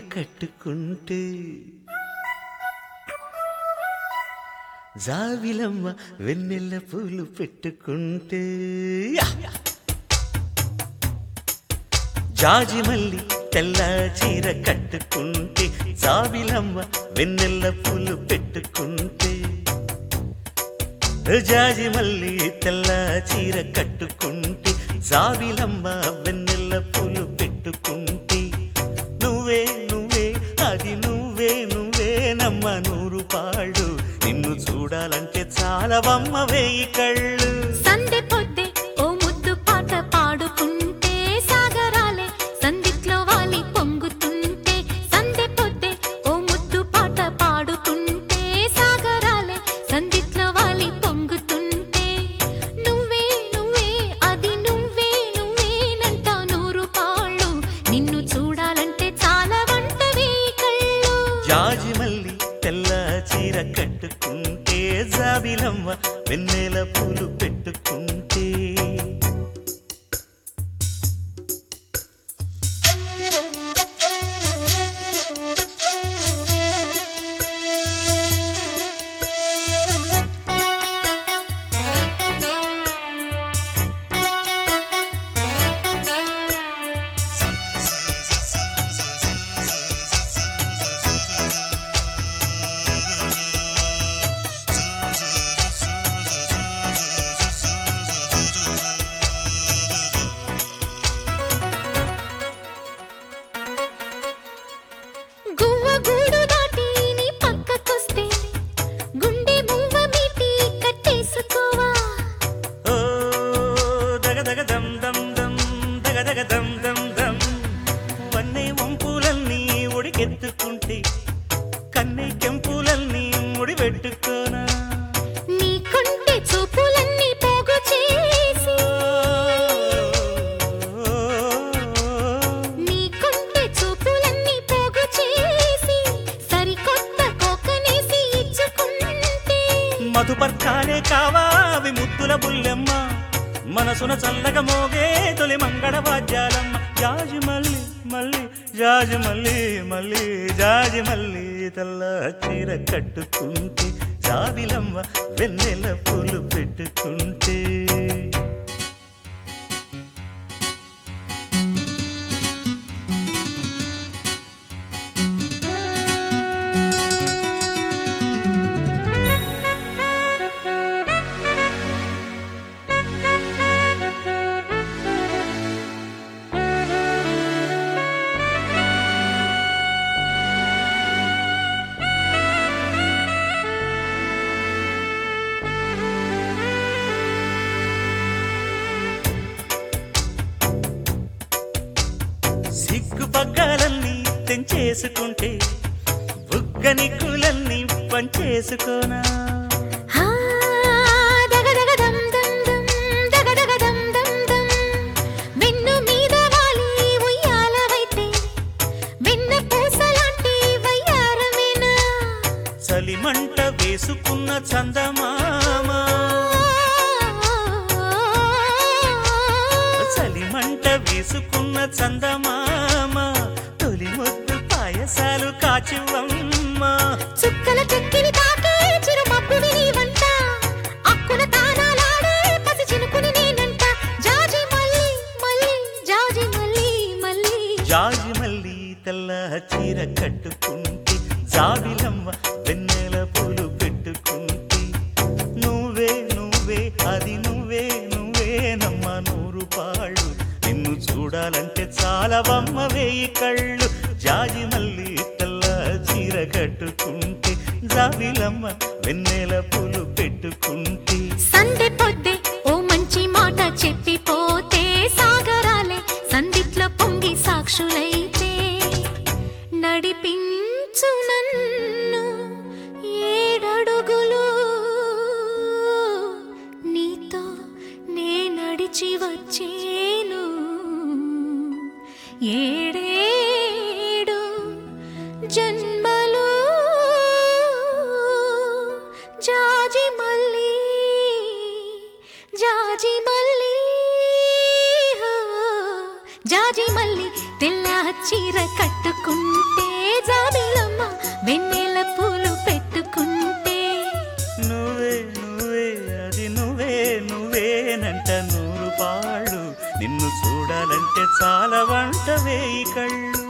కట్టుకుంటే జావిలమ్మ వెన్నెల పూలు పెట్టుకుంటే యా! జాజి మల్లి తెల్ల చీర కట్టుకుంటే జావిలమ్మ వెన్నెల పూలు పెట్టుకుంటే జాజి మల్లి తెల్ల చీర కట్టుకుంటే జావిలమ్మ వెన్నెల పూలు పెట్టుకుంటే నువ్వే నువ్వే అది నువ్వే నువ్వే నమ్మ నూరు పాళ్ళు నిన్ను చూడాలంటే చాలా వమ్మ వేయి కళ్ళు సందె పొద్దే ఓ ముద్దు పాట పాడుకుంటే సాగరాలే సందిట్లో వాలి పొంగుతుంటే సందె పొద్దే ఓ ముద్దు పాట పాడుకుంటే సాగరాలే సందిట్లో వాలి పొంగుతుంటే నువ్వే నువ్వే అది నువ్వే నువ్వేనంట నూరు పాళ్ళు నిన్ను చూడాలంటే చాలా వంట వేయి కళ్ళు జాజి మల్లి తెల్ల చీర కట్టుకుంటే జాబిలమ్మ వెన్నెల పూలు పెట్టుకుంటే గువ్వ గూడు దాటి నీ పక్కకొస్తే గుండె మువ్వ మీటి కట్టేసుకోవా ఓ దగ దగ దమ్ దమ్ దమ్ దగ దగ దమ్ దమ్ దమ్ వన్నె వంపులన్నీ ఉడికెత్తుకుంటే కన్నె కెంపులన్నీ ముడిపెట్టుకోనా నీ కొంటె చూపులన్నీ పోగు చేసి నీ కొంటె చూపులన్నీ పోగు చేసి సరికొత్త కోకనేసి ఇచ్చుకుంటే మధుపర్కాలే కావా అవి ముద్దుల బుల్లెమ్మ మనసున చల్లగా మోగే తొలి మంగళ వాద్యాలమ్మ జాజి మల్లి మల్లి జాజి మల్లి మల్లి జాజి మల్లి తెల్ల చీర కట్టుకుంటే జాబిలమ్మ వెన్నెల పూలు పెట్టుకుంటే సిగ్గు పగ్గాలన్నీ తెంచేసుకుంటే బుగ్గని కులన్నీ పంచేసుకోనా హా దగదగ దమ్ దమ్ దమ్ దగదగ దమ్ దమ్ దమ్ వెన్ను మీద వాలి ఉయ్యాలవైతే వెన్న పూసలాంటి వయ్యారమేనా చలిమంట వేసుకున్న చందమామ చలిమంట వేసుకున్న చందమామ తొలి ముద్దు పాయసాలు కాచివమ్మ చుక్కల చెక్కిని తాకే చిరు మబ్బువి నీ వంట అక్కున తానాలాడే పసి చినుకుని నేనంట జాజి మల్లి మల్లి జాజి మల్లి మల్లి జాజి మల్లి తెల్ల చీర కట్టుకుంటే జాబిలమ్మ వెన్నెల పూలు పెట్టుకుంటే నువ్వే నువ్వే అది నువ్వే నువ్వే నమ్మ నూరు పాళ్ళు నిన్ను చూడాలంటే చాలా బొమ్మ వేయి కళ్ళు జాజి మల్లి తెల్ల చీర కట్టుకుంటే జాబిలమ్మ వెన్నెల పూలు పెట్టుకుంటే సందె పొద్దే ఓ మంచి మాట చెప్పిపోతే సాగరాలే సందిట్లో పొంగి సాక్షులైతే నడిపించు నన్ను ఏడడుగులు నీతో నే నడిచి వచ్చేను ఏడేడు జన్మలు జాజి మల్లి జాజి మల్లి హో, జాజి మల్లి తెల్ల చీర కట్టుకుంటే పాళ్ళు నిన్ను చూడాలంటే చాలా వంట వేయి కళ్ళు